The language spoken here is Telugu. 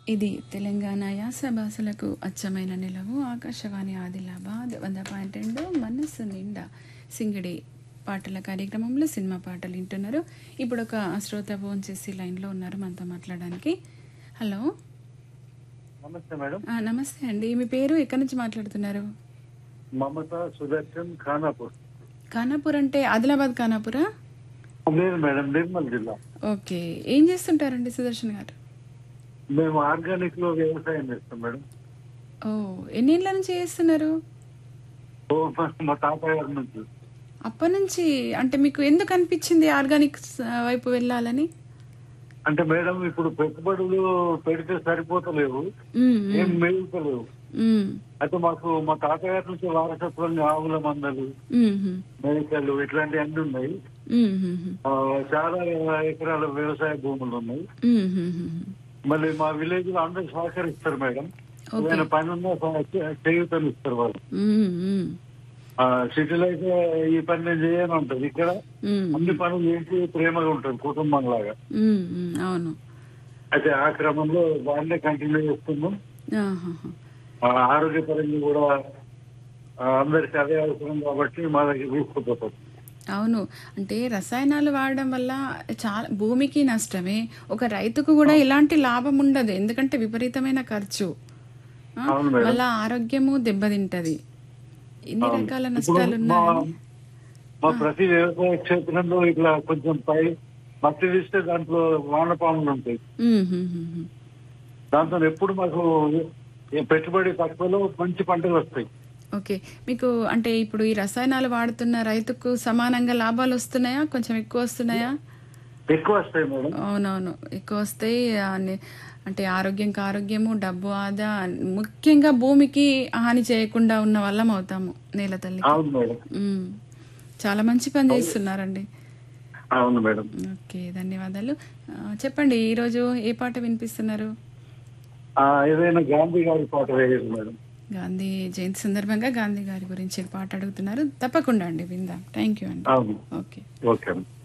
ఇది తెలంగాణ యాస భాషలకు అచ్చమైన నిలవు ఆకాశవాణి ఆదిలాబాద్ వంద పాయింట్ రెండు మనస్సు నిండా సింగిడి పాటల కార్యక్రమంలో సినిమా పాటలు వింటున్నారు ఇప్పుడు ఒక శ్రోత ఫోన్ చేసి లైన్లో ఉన్నారు మనతో మాట్లాడడానికి హలో నమస్తే మేడం ఆ, నమస్తే అండి మీ పేరు ఎక్కడి నుంచి మాట్లాడుతున్నారు మమత సుదర్శన్ ఖానాపూర్ ఖానాపూర్ అంటే ఆదిలాబాద్ ఖానాపూరా లేదు మేడం నిర్మల్ జిల్లా ఓకే ఏం చేస్తుంటారండి సుదర్శన్ గారు మేము ఆర్గానిక్ లో వ్యవసాయం చేస్తాం మేడం ఓ ఎన్నేళ్ళ నుంచి చేస్తున్నారు ఓ, మా- మా తాతయ్య గారి నుంచి అప్పటి నుంచి అంటే మీకు ఎందుకు అనిపించింది ఆర్గానిక్ వైపు వెళ్ళాలని అంటే మేడం ఇప్పుడు పెట్టుబడులు పెడితే సరిపోతలేవు మ్మ్, ఏం మ్మ్, మేలుతలేవు మ్మ్, అయితే మాకు మా తాతయ్య గారి నుంచి వారసత్వంగా ఆవుల మందలు మ్మ్, మ్మ్, మేకలు ఇట్లాంటివి అన్ని ఉన్నాయి మ్మ్, మ్మ్, ఆ, చాలా ఎకరాల వ్యవసాయ భూములు ఉన్నాయి మ్మ్, మ్మ్, మ్మ్. మళ్ళీ మా విలేజ్ లో అందరూ సహకరిస్తారు మేడం ఓకే. ఏదైనా పని ఉన్నా సహ- చేయూతలు ఇస్తారు వాళ్ళు మ్మ్, మ్మ్, ఆ, సిటీలో అయితే ఈ పని నేను చేయను ఉంటుంది ఇక్కడ మ్మ్, అన్ని పనులు చేసి ప్రేమగా ఉంటుంది కుటుంబం లాగా మ్మ్, మ్మ్, అవును అయితే ఆ క్రమంలో దాన్నే కంటిన్యూ చేస్తున్నాం ఆహాహా. ఆ, ఆరోగ్యపరంగా కూడా ఆ, అందరికి అదే అవసరం కాబట్టి మా దగ్గర తీసుకుపోతాం అవును అంటే రసాయనాలు వాడడం వల్ల చాలా భూమికి నష్టమే ఒక రైతుకు కూడా ఎలాంటి లాభం ఉండదు ఎందుకంటే విపరీతమైన ఖర్చు ఆ, అవును మేడం. మళ్ళా ఆరోగ్యము దెబ్బతింటది ఇన్ని రకాల ఇప్పుడు నష్టాలు మా ఉన్నాయి మా ప్రతి వ్యవసాయ క్షేత్రంలో ఇట్లా కొంచెం పై మట్టి తీస్తే దాంట్లో వానపాములు ఉంటాయి మ్మ్, మ్మ్, మ్మ్, మ్మ్. దాంతో ఎప్పుడు మాకు ఈ పెట్టుబడి తక్కువలో మంచి పంటలు వస్తాయి ఓకే మీకు అంటే ఇప్పుడు ఈ రసాయనాలు వాడుతున్న రైతుకు సమానంగా లాభాలు వస్తున్నాయా కొంచెం ఎక్కువ వస్తున్నాయా ఎక్కువ వస్తాయి మేడం అవునవును ఎక్కువ వస్తాయి అన్ని అంటే ఆరోగ్యంకి ఆరోగ్యము డబ్బు ఆదా ముఖ్యంగా భూమికి హాని చేయకుండా ఉన్న వాళ్ళం అవుతాము నేల తల్లి అవును మేడం చాలా మంచి పని చేస్తున్నారండి అవును మేడం ఓకే ధన్యవాదాలు ఆ, చెప్పండి ఈరోజు ఏ పాట వినిపిస్తున్నారు ఆ, ఏదైనా గాంధీ గారి పాట వేయదు మేడం గాంధీ జయంతి సందర్భంగా గాంధీ గారి గురించి పాట అడుగుతున్నారు తప్పకుండా అండి విందాం థ్యాంక్ యూ అండి అవును ఓకే ఓకే